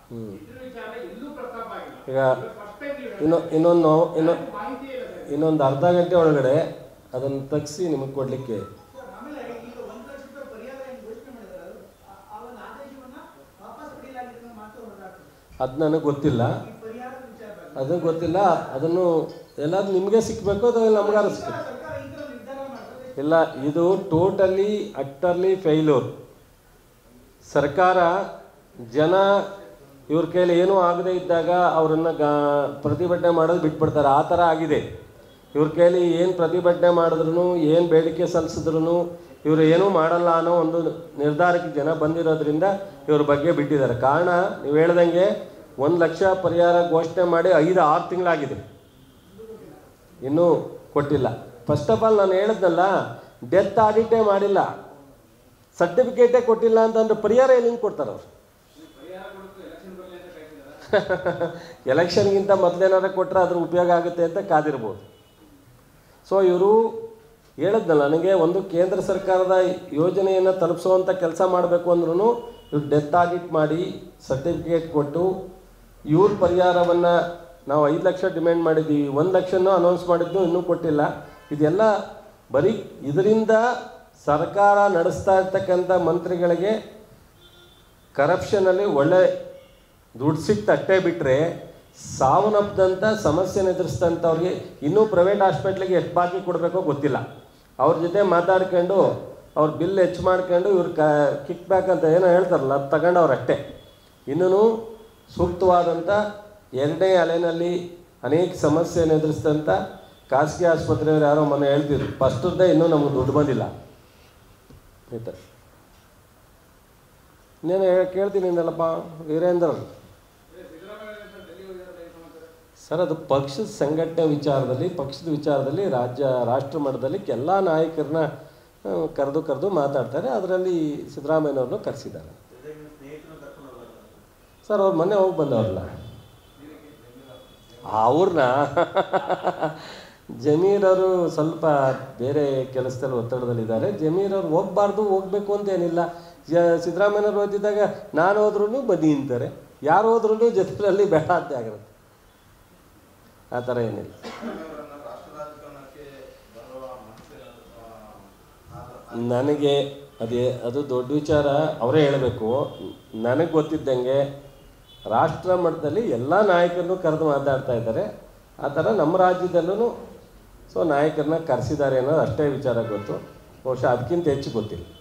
ಹ್ಮ್. ಇದ್ರ ವಿಚಾರ ಎಲ್ಲೂ ಪ್ರಸ್ತಾಪ ಆಗಿಲ್ಲ ಈಗ ಫಸ್ಟ್ ಟೈಮ್ ನೀವು ಇನ್ನು ಇನ್ನೊಂದು ಇನ್ನು ಮಾಹಿತಿ ಇಲ್ಲ ಸರ್. ಇನ್ನೊಂದು ಅರ್ಧ ಗಂಟೆ ಒಳಗಡೆ ಅದನ್ನು ತೆಗ್ಸಿ ನಿಮಗೆ ಕೊಡಲಿಕ್ಕೆ ಸರ್, ಆಮೇಲೆ ಈಗ ಒಂದು ಲಕ್ಷ ರೂಪಾಯಿ ಪರಿಹಾರ ಏನು ಘೋಷಣೆ ಮಾಡಿದ್ದಾರೆ ಅದು, ಆ- ಆ ಒಂದು ಆದೇಶವನ್ನ ವಾಪಸ್ ಪಡೆಯಲಾಗಿದೆ ಅನ್ನೋ ಮಾತು ಹೊರಟಾಗ್ತದೆ ಅದು ನನಗೆ ಗೊತ್ತಿಲ್ಲ ಈ ಪರಿಹಾರದ ವಿಚಾರವಾಗಿ ಅದು ಗೊತ್ತಿಲ್ಲ ಅದನ್ನು ಎಲ್ಲಾದ್ರೂ ನಿಮಗೆ ಸಿಕ್ಕಬೇಕು ಅಥವಾ ನಮಗಾರ ಸಿಕ್ಕಬೇಕು ಸರ್ಕಾರ ಈ ತರ ನಿರ್ಧಾರ ಮಾಡ್ತದೆ ಇಲ್ಲ ಇದು ಟೋಟಲಿ ಅಟ್ಟರ್ಲಿ ಫೇಲ್ಯೂರ್ ಸರ್ಕಾರ ಜನ ಇವ್ರ ಕೈಲಿ ಏನೂ ಆಗದೇ ಇದ್ದಾಗ ಅವರನ್ನು ಗಾ ಪ್ರತಿಭಟನೆ ಮಾಡೋದು ಬಿಟ್ಬಿಡ್ತಾರೆ ಆ ಥರ ಆಗಿದೆ ಇವ್ರ ಕೈಲಿ ಏನು ಪ್ರತಿಭಟನೆ ಮಾಡಿದ್ರು ಏನು ಬೇಡಿಕೆ ಸಲ್ಲಿಸಿದ್ರು ಇವರು ಏನೂ ಮಾಡಲ್ಲ ಅನ್ನೋ ಒಂದು ನಿರ್ಧಾರಕ್ಕೆ ಜನ ಬಂದಿರೋದ್ರಿಂದ ಇವ್ರ ಬಗ್ಗೆ ಬಿಟ್ಟಿದ್ದಾರೆ ಕಾರಣ ನೀವು ಹೇಳ್ದಂಗೆ ಒಂದು ಲಕ್ಷ ಪರಿಹಾರ ಘೋಷಣೆ ಮಾಡಿ ಐದು ಆರು ತಿಂಗಳಾಗಿದೆ ಇನ್ನೂ ಕೊಟ್ಟಿಲ್ಲ ಫಸ್ಟ್ ಆಫ್ ಆಲ್ ನಾನು ಹೇಳಿದ್ನಲ್ಲ ಡೆತ್ ಆಡಿಟೇ ಮಾಡಿಲ್ಲ ಸರ್ಟಿಫಿಕೇಟೇ ಕೊಟ್ಟಿಲ್ಲ ಅಂತಂದ್ರೆ ಪರಿಹಾರ ಎಲ್ಲಿಂದ ಕೊಡ್ತಾರೆ ಅವ್ರು ಎಲೆಕ್ಷನ್ಗಿಂತ ಮೊದಲೇನಾರ ಕೊಟ್ಟರೆ ಅದ್ರ ಉಪಯೋಗ ಆಗುತ್ತೆ ಅಂತ ಕಾದಿರ್ಬೋದು ಸೊ ಇವರು ಹೇಳಿದ್ನಲ್ಲ ನನಗೆ ಒಂದು ಕೇಂದ್ರ ಸರ್ಕಾರದ ಯೋಜನೆಯನ್ನು ತಲುಪಿಸುವಂಥ ಕೆಲಸ ಮಾಡಬೇಕು ಅಂದ್ರೂ ಇವ್ರು ಡೆತ್ ಆಡಿಟ್ ಮಾಡಿ ಸರ್ಟಿಫಿಕೇಟ್ ಕೊಟ್ಟು ಇವ್ರ ಪರಿಹಾರವನ್ನು ನಾವು ಐದು ಲಕ್ಷ ಡಿಮ್ಯಾಂಡ್ ಮಾಡಿದ್ದೀವಿ ಒಂದು ಲಕ್ಷನೂ ಅನೌನ್ಸ್ ಮಾಡಿದ್ದು ಇನ್ನೂ ಕೊಟ್ಟಿಲ್ಲ ಇದೆಲ್ಲ ಬರೀ ಇದರಿಂದ ಸರ್ಕಾರ ನಡೆಸ್ತಾ ಇರ್ತಕ್ಕಂಥ ಮಂತ್ರಿಗಳಿಗೆ ಕರಪ್ಷನಲ್ಲಿ ಒಳ್ಳೆ ದುಡ್ಡು ಸಿಕ್ತು ಅಷ್ಟೇ ಬಿಟ್ಟರೆ ಸಾವನ್ನಪ್ಪದಂಥ ಸಮಸ್ಯೆನ ಎದುರಿಸಿದಂಥವ್ರಿಗೆ ಇನ್ನೂ ಪ್ರೈವೇಟ್ ಹಾಸ್ಪಿಟ್ಲಿಗೆ ಎಷ್ಟು ಬಾಕಿ ಕೊಡಬೇಕೋ ಗೊತ್ತಿಲ್ಲ ಅವ್ರ ಜೊತೆ ಮಾತಾಡ್ಕೊಂಡು ಅವ್ರ ಬಿಲ್ ಹೆಚ್ಚು ಮಾಡ್ಕೊಂಡು ಇವ್ರು ಕ ಕಿಕ್ ಬ್ಯಾಕ್ ಅಂತ ಏನೋ ಹೇಳ್ತಾರಲ್ಲ ಅದು ತಗೊಂಡವ್ರು ಅಷ್ಟೇ ಇನ್ನೂ ಸೂಕ್ತವಾದಂಥ ಎರಡನೇ ಅಲೆನಲ್ಲಿ ಅನೇಕ ಸಮಸ್ಯೆಯನ್ನು ಎದುರಿಸಿದಂಥ ಖಾಸಗಿ ಆಸ್ಪತ್ರೆಯವ್ರು ಯಾರೋ ಮೊನ್ನೆ ಹೇಳ್ತಿದ್ರು ಫಸ್ಟದ್ದೇ ಇನ್ನೂ ನಮಗೆ ದುಡ್ಡು ಬಂದಿಲ್ಲ ಆಯ್ತಾ ಇನ್ನೇನು ಹೇಳ- ಕೇಳ್ತೀನಿ ಇನ್ನಲ್ಲಪ್ಪ ವೀರೇಂದ್ರ ಸರ್ ಅದು ಪಕ್ಷದ ಸಂಘಟನೆ ವಿಚಾರದಲ್ಲಿ ಪಕ್ಷದ ವಿಚಾರದಲ್ಲಿ ರಾಜ್ಯ ರಾಷ್ಟ್ರ ಮಟ್ಟದಲ್ಲಿ ಎಲ್ಲ ನಾಯಕರನ್ನ ಆ, ಕರೆದು ಕರೆದು ಮಾತಾಡ್ತಾರೆ ಅದರಲ್ಲಿ ಸಿದ್ದರಾಮಯ್ಯನವ್ರನ್ನೂ ಕರೆಸಿದ್ದಾರೆ ಸರ್ ಅವ್ರು ಮೊನ್ನೆ ಹೋಗಿ ಬಂದವ್ರಲ್ಲ ಅವ್ರನ್ನ ಜಮೀರವರು ಸ್ವಲ್ಪ ಬೇರೆ ಕೆಲಸದಲ್ಲಿ ಒತ್ತಡದಲ್ಲಿದ್ದಾರೆ ಜಮೀರವ್ರು ಹೋಗ್ಬಾರ್ದು ಹೋಗ್ಬೇಕು ಅಂತ ಏನಿಲ್ಲ ಜ ಸಿದ್ದರಾಮಯ್ಯನವ್ರು ಓದಿದ್ದಾಗ ನಾನು ಹೋದ್ರೂ ಬನ್ನಿ ಅಂತಾರೆ ಯಾರು ಹೋದ್ರೂ ಜೊತೆಯಲ್ಲಿ ಬೇಡ ಅಂತ ಆಗಿರುತ್ತೆ ಆ ಥರ ಏನಿಲ್ಲ ರಾಷ್ಟ್ರ ರಾಜಕಾರಣಕ್ಕೆ ಬರುವ ಮನಸ್ಸಿನ ನನಗೆ ಅದೇ ಅದು ದೊಡ್ಡ ವಿಚಾರ ಅವರೇ ಹೇಳಬೇಕು ನನಗೆ ಗೊತ್ತಿದ್ದಂಗೆ ರಾಷ್ಟ್ರ ಮಟ್ಟದಲ್ಲಿ ಎಲ್ಲ ನಾಯಕರನ್ನು ಕರೆದು ಮಾತಾಡ್ತಾ ಇದ್ದಾರೆ ಆ ಥರ ನಮ್ಮ ರಾಜ್ಯದಲ್ಲೂ ಸೊ ನಾಯಕರನ್ನ ಕರೆಸಿದ್ದಾರೆ ಅನ್ನೋದು ಅಷ್ಟೇ ವಿಚಾರ ಗೊತ್ತು ಬಹುಶಃ ಅದಕ್ಕಿಂತ ಹೆಚ್ಚು ಗೊತ್ತಿಲ್ಲ